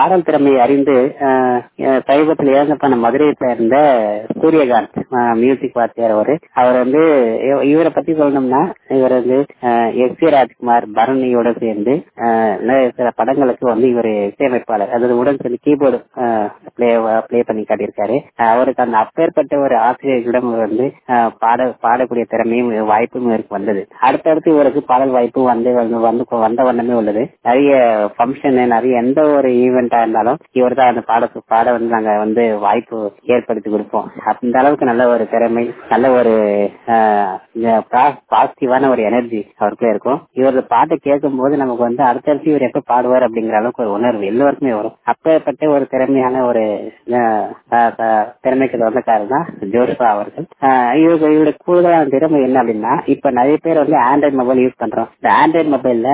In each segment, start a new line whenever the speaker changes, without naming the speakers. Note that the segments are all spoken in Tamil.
பாடல் திறமையை அறிந்து அஹ், அஹ், சமீபத்தில் இறந்து பண்ண மதுரையை சேர்ந்த சூரியகாந்த் மியூசிக் வாத்தியார் அவரு அவர் வந்து இவ- இவரை பத்தி சொல்லணும்னா இவர் வந்து எஸ் சி ராஜ்குமார் பரணியோட சேர்ந்து அஹ், நிறைய சில படங்களுக்கு வந்து இவர் இசையமைப்பாளர் அதாவது உடன் சேர்ந்து கீபோர்டு பிளே பிளே பண்ணி காட்டியிருக்காரு அஹ், அவருக்கு அந்த அப்பேற்பட்ட ஒரு ஆசிரியர்களிடம் வந்து அஹ், பாட பாடக்கூடிய திறமையும் வாய்ப்பும் இவருக்கு வந்தது அடுத்தடுத்து இவருக்கு பாடல் வாய்ப்பு வந்து வந்து வந்து வந்த வண்ணமே உள்ளது நிறைய ஃபங்க்ஷன் நிறைய எந்த ஒரு ஈவெண்டா இருந்தாலும் இவர் தான் அந்த பாட பாட வந்து நாங்க வந்து வாய்ப்பு ஏற்படுத்தி கொடுப்போம் அந்த அளவுக்கு நல்ல ஒரு திறமை நல்ல ஒரு பாசிட்டிவான ஒரு எனர்ஜி அவருக்குள்ள இருக்கும் இவரது பாட்டை கேட்கும் போது நமக்கு வந்து அடுத்தடுத்து இவர் எப்ப பாடுவார் அப்படிங்கிற அளவுக்கு ஒரு உணர்வு எல்லோருக்குமே வரும் அப்பேற்பட்ட ஒரு திறமையான ஒரு அஹ், அஹ், அஹ், திறமைக்கு சொந்தக்காரர் தான் ஜோஷ்பா அவர்கள் அஹ், இவருக்கு இவருடைய கூடுதலான திறமை என்ன அப்படின்னா இப்ப நிறைய பேர் வந்து ஆண்ட்ராய்டு மொபைல் யூஸ் பண்றோம் இந்த ஆண்ட்ராய்டு மொபைல்ல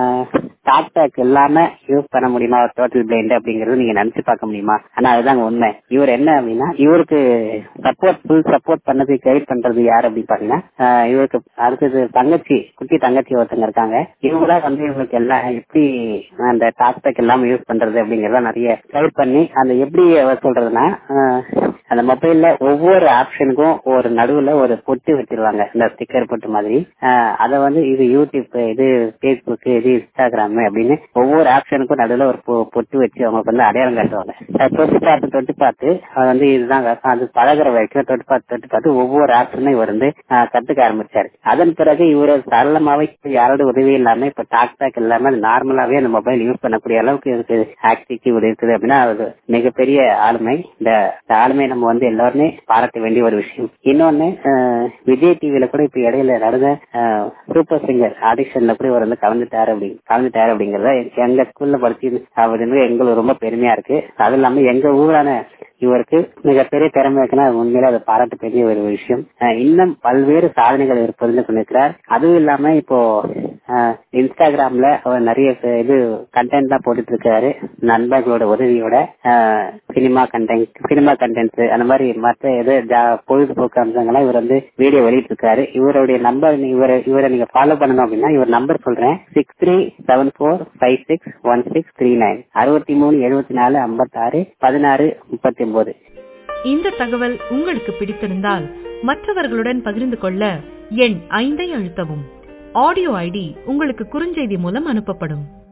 டாக்டாக் இல்லாம யூஸ் பண்ண முடியுமா டோட்டல் பிளைண்ட் அப்படிங்கறது நீங்க நினைச்சு பார்க்க முடியுமா ஆனா அதுதாங்க உண்மை இவர் என்ன அப்படின்னா இவருக்கு சப்போர்ட் ஃபுல் சப்போர்ட் பண்ணது கைட் பண்றது யார் அப்படின்னு பாத்தீங்கன்னா ஆஹ் இவருக்கு அடுத்தது தங்கச்சி குட்டி தங்கச்சி ஒருத்தங்க இருக்காங்க இவங்களா வந்து இவங்களுக்கு எல்லாம் எப்படி அந்த டாக்டாக் எல்லாம் யூஸ் பண்றது அப்படிங்கறத நிறைய கைட் பண்ணி அந்த எப்படி அவர் சொல்றதுன்னா ஆஹ் அந்த மொபைல்ல ஒவ்வொரு ஆப்ஷனுக்கும் ஒரு நடுவுல ஒரு பொட்டு வச்சிருவாங்க இந்த ஸ்டிக்கர் பொட்டு மாதிரி ஆஹ் அத வந்து இது யூடியூப் இது பேஸ்புக் இது இன்ஸ்டாகிராம் அப்படின்னு ஒவ்வொரு ஆப்ஷனுக்கும் நடுவுல ஒரு பொ- பொட்டு வச்சு அவங்க வந்து அடையாளம் காட்டுவாங்க அஹ் தொட்டு பார்த்து தொட்டு பார்த்து அது வந்து இதுதான் அது பழகுற வரைக்கும் தொட்டு பார்த்து தொட்டு பார்த்து ஒவ்வொரு ஆப்ஷனும் இவர் வந்து ஆஹ் கத்துக்க ஆரம்பிச்சாரு அதன் பிறகு இவர் சரளமாவே யாரோட உதவி இல்லாம இப்ப டாக் டாக் இல்லாம நார்மலாவே அந்த மொபைல் யூஸ் பண்ணக்கூடிய அளவுக்கு இருக்கு ஆக்டிவிட்டி இருக்குது அப்படின்னா அது மிகப்பெரிய ஆளுமை இந்த இந்த ஆளுமை நம்ம வந்து எல்லாருமே பாராட்ட வேண்டிய ஒரு விஷயம் இன்னொன்னு அஹ், விஜய் டிவில கூட இப்ப இடையில நடந்த அஹ், சூப்பர் சிங்கர் ஆடிஷன்ல கூட இவர் வந்து கலந்துட்டாரு அப்படி கலந்துட்டாரு அப்படிங்கறத எங்க ஸ்கூல்ல படிச்சு அவர் வந்து எங்களுக்கு ரொம்ப பெருமையா இருக்கு அது இல்லாம எங்க ஊரான இவருக்கு மிகப்பெரிய திறமை இருக்குன்னா அது உண்மையில அதை பாராட்ட பெரிய ஒரு விஷயம் அஹ், இன்னும் பல்வேறு சாதனைகள் இவர் புரிந்து கொண்டிருக்கிறார் அதுவும் இல்லாம இப்போ அஹ், இன்ஸ்டாகிராம்ல அவர் நிறைய பே- இது கண்டென்ட் தான் போட்டுட்டு இருக்காரு நண்பர்களோட உதவியோட சினிமா கண்டென்ட் சினிமா கண்டென்ட்ஸ் அந்த மாதிரி மற்ற எது ஜா- பொழுதுபோக்கு அம்சங்கள்லாம் இவர் வந்து வீடியோ வெளியிட்டு இருக்காரு இவருடைய நம்பர் இவரை இவரை நீங்க ஃபாலோ பண்ணணும் அப்படின்னா இவர் நம்பர் சொல்றேன் six three seven four five six one six three nine அறுபத்தி மூணு எழுபத்தி நாலு ஐம்பத்தாறு பதினாறு முப்பத்தி ஒன்பது
இந்த தகவல் உங்களுக்கு பிடித்திருந்தால் மற்றவர்களுடன் பகிர்ந்து கொள்ள எண் ஐந்தை அழுத்தவும் ஆடியோ ஐடி உங்களுக்கு குறுஞ்செய்தி மூலம் அனுப்பப்படும்